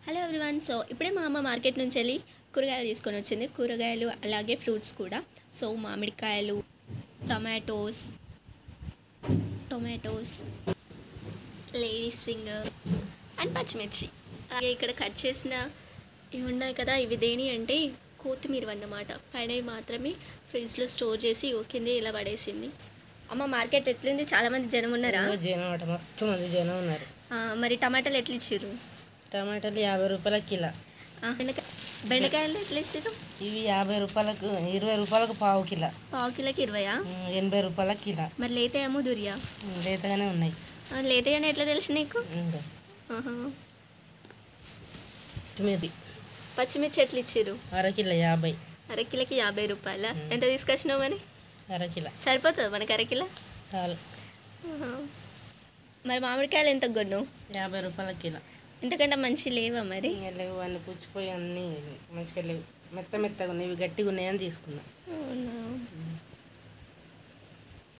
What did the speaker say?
Hello everyone so ఇప్పుడే మా అమ్మ మార్కెట్ నుంచి వెళ్ళి కూరగాయలు తీసుకొని వచ్చింది కూరగాయలు అలాగే ఫ్రూట్స్ కూడా సో మామిడికాయలు tomatoes tomatoes ladies finger and పచ్చిమిర్చి అలాగే ఇక్కడ కట్ చేసిన ఇవి ఉన్నాయి కదా ఇవి దేని అంటే కొత్తిమీర అన్నమాట పైన మాత్రమే ఫ్రిడ్జ్లో స్టోర్ చేసి ఇగో కింద ఇలా పడేసింది అమ్మ మార్కెట్ ఎట్లుంది చాలా మంది జనం ఉన్నారా ఓ జనం అట మస్తు మంది జనం ఉన్నారు ఆ, మరి టమాటాలు ఎట్లా ఇచ్చారు టమాటాలు యాభై రూపాయల కిలో బెండకాయ బెండకాయలు ఎట్లా ఇచ్చారు ఇవి యాభై రూపాయలకు ఇరవై రూపాయలకు పావు కిలో పావు కిలోకి ఇరవయా ఉమ్, ఎనభై రూపాయల కిలో మరి లేతాయేమో దురియా ఉమ్, లేతగానే ఉన్నాయి ఆ, లేతాయని ఎట్లా తెలుసు నీకు ఇంకా ఆహా. తొమ్మిది పచ్చిమిర్చి ఎట్లా ఇచ్చారు అరకిలో యాభై అరకిలోకి యాభై రూపాయల ఎంత తీసుకొచ్చినావు మరి అరకిలో సరిపోతుంది మనకి అరకిలో చాలు ఆహా. మరి మామిడికాయలు ఎంత కొన్నావు యాభై రూపాయల కిలో ఎంతకంటే మంచి లేవా మరి ఇంకా లేవు అన్ని పుచ్చిపోయి అన్నీ మంచిగా లేవు మెత్త మెత్తగా ఉన్నాయి ఇవి గట్టిగా ఉన్నాయని తీసుకున్నా అవునా